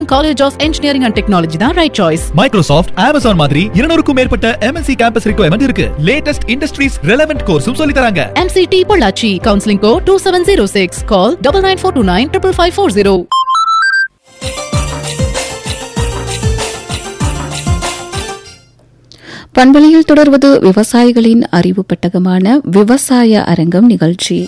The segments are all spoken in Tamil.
college of engineering and technology தான் ரைட் சாய்ஸ் மைக்ரோசாஃப்ட் அமேசான் மாதிரி இருநூறுக்கும் மேற்பட்ட எம்என்சி கேம்பஸ் ரிக்வயர்மெண்ட் இருக்கு லேட்டஸ்ட் இண்டஸ்ட்ரீஸ் ரெலவென்ட் கோர்ஸும் சொல்லி தராங்க MCT Pollachi counselling go two seven zero six call double nine four two nine triple five four zero பண்பலையில் தொடர்வது விவசாயிகளின் அறிவு பெட்டகமான விவசாய அரங்கம் நிகழ்ச்சி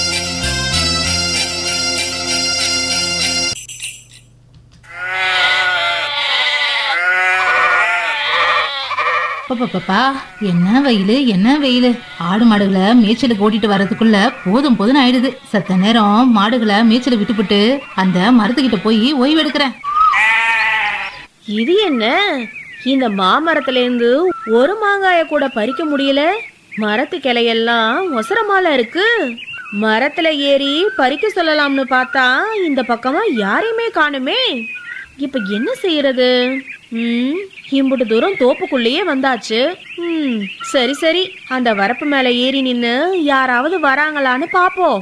பாப்பா என்ன வெயிலு என்ன வெயிலு ஆடு மாடுகளை மேய்ச்சலுக்கு ஓட்டிட்டு வர்றதுக்குள்ள போதும் போதும் ஆயிடுது சத்த நேரம் மாடுகளை மேய்ச்சல விட்டுப்புட்டு அந்த மரத்துக்கிட்ட போய் ஓய்வு எடுக்கிறேன் இது என்ன இந்த மாமரத்துல இருந்து ஒரு மாங்காய கூட பறிக்க முடியல மரத்து கிளையெல்லாம் ஒசரமால இருக்கு மரத்துல ஏறி பறிக்க சொல்லலாம்னு பார்த்தா இந்த பக்கமா யாரையுமே காணுமே இப்ப என்ன செய்யறது ம் இம்புட்டு தூரம் தோப்புக்குள்ளேயே வந்தாச்சு ம் சரி சரி அந்த வரப்பு மேல ஏறி நின்னு யாராவது வராங்களான்னு பாப்போம்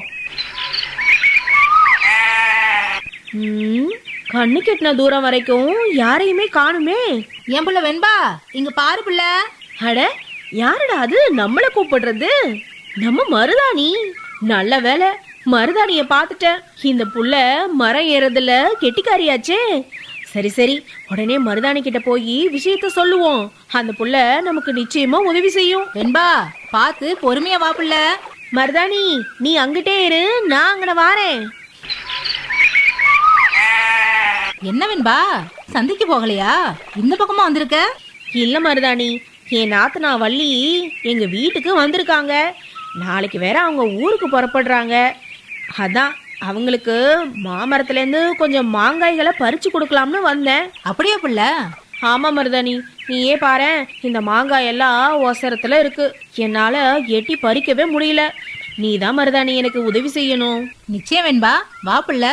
ம் கண்ணு கெட்டின தூரம் வரைக்கும் யாரையுமே காணுமே என் புள்ள வெண்பா இங்க பாரு புள்ள அட யாருடா அது நம்மள கூப்பிடுறது நம்ம மருதாணி நல்ல வேலை மருதாணிய பார்த்துட்டேன் இந்த புள்ள மரம் ஏறதுல கெட்டிக்காரியாச்சே சரி சரி உடனே மருதாணி கிட்ட போய் விஷயத்த சொல்லுவோம் அந்த புள்ள நமக்கு நிச்சயமா உதவி செய்யும் வெண்பா பார்த்து பொறுமையா வா புள்ள மருதாணி நீ அங்கிட்டே இரு நான் அங்கன வாரேன் என்ன வெண்பா சந்தைக்கு போகலையா இந்த பக்கமா வந்திருக்க இல்ல மருதாணி என் நாத்தனா வள்ளி எங்க வீட்டுக்கு வந்திருக்காங்க நாளைக்கு வேற அவங்க ஊருக்கு புறப்படுறாங்க அதான் அவங்களுக்கு மாமரத்துலேருந்து கொஞ்சம் மாங்காய்களை பறிச்சு கொடுக்கலாம்னு வந்தேன் அப்படியே புள்ள ஆமா மருதாணி நீயே பாரு இந்த மாங்காய் எல்லாம் ஒசரத்துல இருக்கு என்னால எட்டி பறிக்கவே முடியல நீ தான் மருதாணி எனக்கு உதவி செய்யணும் நிச்சயம் வெண்பா வா புள்ள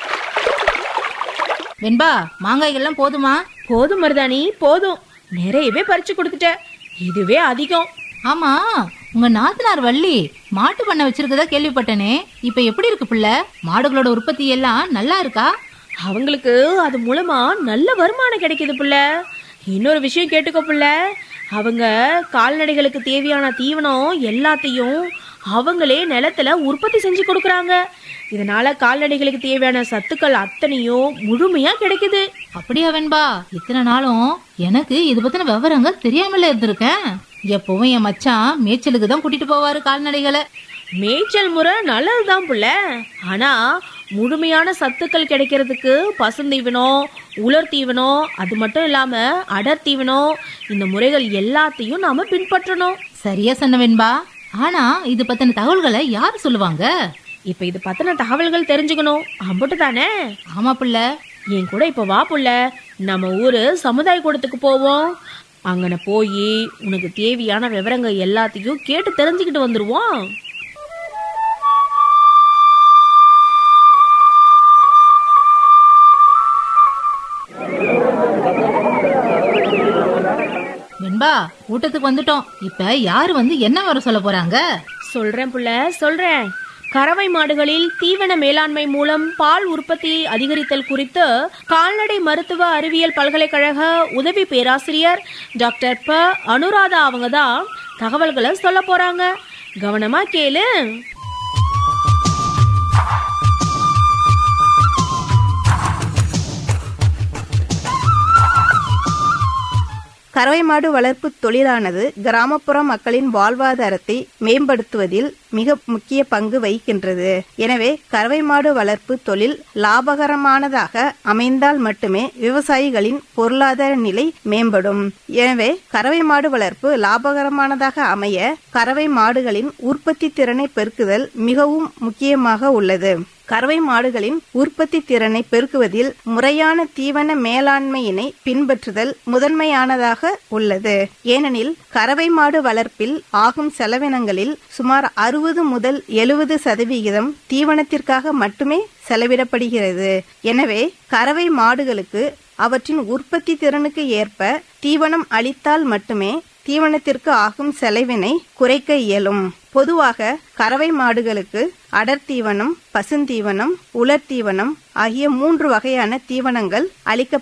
வெண்பா மாங்காய்கள்லாம் போதுமா போதும் மருதாணி போதும் நிறையவே பறிச்சு கொடுத்துட்ட இதுவே அதிகம் ஆமா உங்க நாத்தனார் வள்ளி மாட்டு பண்ணை வச்சிருக்கதா கேள்விப்பட்டனே இப்ப எப்படி இருக்கு புள்ள மாடுகளோட உற்பத்தி எல்லாம் நல்லா இருக்கா அவங்களுக்கு அது மூலமா நல்ல வருமானம் கிடைக்குது புள்ள இன்னொரு விஷயம் கேட்டுக்கோ புள்ள அவங்க கால்நடைகளுக்கு தேவையான தீவனம் எல்லாத்தையும் அவங்களே நிலத்துல உற்பத்தி செஞ்சு கொடுக்கறாங்க இதனால கால்நடைகளுக்கு தேவையான சத்துக்கள் அத்தனையும் முழுமையா கிடைக்குது அப்படியா வெண்பா இத்தனை நாளும் எனக்கு இது பத்தின விவரங்கள் தெரியாமல இருந்திருக்கேன் எப்பவும் என் மச்சான் மேய்ச்சலுக்கு தான் கூட்டிட்டு போவாரு கால்நடைகளை மேய்ச்சல் முறை நல்லதுதான் புள்ள ஆனா முழுமையான சத்துக்கள் கிடைக்கிறதுக்கு பசுந்தீவனம் உலர் தீவனம் அது மட்டும் இல்லாம அடர் தீவனம் இந்த முறைகள் எல்லாத்தையும் நாம பின்பற்றணும் சரியா சொன்ன வெண்பா ஆனா இது பத்தின தகவல்களை யார் சொல்லுவாங்க இப்ப இது பத்தின தகவல்கள் தெரிஞ்சுக்கணும் அம்புட்டு தானே ஆமா புள்ள என் கூட இப்ப வா புள்ள நம்ம ஊரு சமுதாய கூடத்துக்கு போவோம் அங்கன போய் உனக்கு தேவையான விவரங்கள் எல்லாத்தையும் கேட்டு தெரிஞ்சுக்கிட்டு வந்துருவோம் வெண்பா கூட்டத்துக்கு வந்துட்டோம் இப்ப யாரு வந்து என்ன வர சொல்ல போறாங்க சொல்றேன் புள்ள சொல்றேன் கறவை மாடுகளில் தீவன மேலாண்மை மூலம் பால் உற்பத்தியை அதிகரித்தல் குறித்து கால்நடை மருத்துவ அறிவியல் பல்கலைக்கழக உதவி பேராசிரியர் டாக்டர் ப அனுராதா அவங்க தான் தகவல்களை சொல்ல போறாங்க கவனமா கேளு கறவை மாடு வளர்ப்பு தொழிலானது கிராமப்புற மக்களின் வாழ்வாதாரத்தை மேம்படுத்துவதில் மிக முக்கிய பங்கு வகிக்கின்றது எனவே கறவை மாடு வளர்ப்பு தொழில் லாபகரமானதாக அமைந்தால் மட்டுமே விவசாயிகளின் பொருளாதார நிலை மேம்படும் எனவே கறவை மாடு வளர்ப்பு லாபகரமானதாக அமைய கறவை மாடுகளின் உற்பத்தி திறனை பெருக்குதல் மிகவும் முக்கியமாக உள்ளது கறவை மாடுகளின் உற்பத்தி திறனை பெருக்குவதில் முறையான தீவன மேலாண்மையினை பின்பற்றுதல் முதன்மையானதாக உள்ளது ஏனெனில் கறவை மாடு வளர்ப்பில் ஆகும் செலவினங்களில் சுமார் அறுபது முதல் எழுபது சதவிகிதம் தீவனத்திற்காக மட்டுமே செலவிடப்படுகிறது எனவே கறவை மாடுகளுக்கு அவற்றின் உற்பத்தி திறனுக்கு ஏற்ப தீவனம் அளித்தால் மட்டுமே தீவனத்திற்கு ஆகும் செலவினை குறைக்க இயலும் பொதுவாக கறவை மாடுகளுக்கு அடர் தீவனம் பசுந்தீவனம் உலர் தீவனம் ஆகிய மூன்று வகையான தீவனங்கள் அளிக்க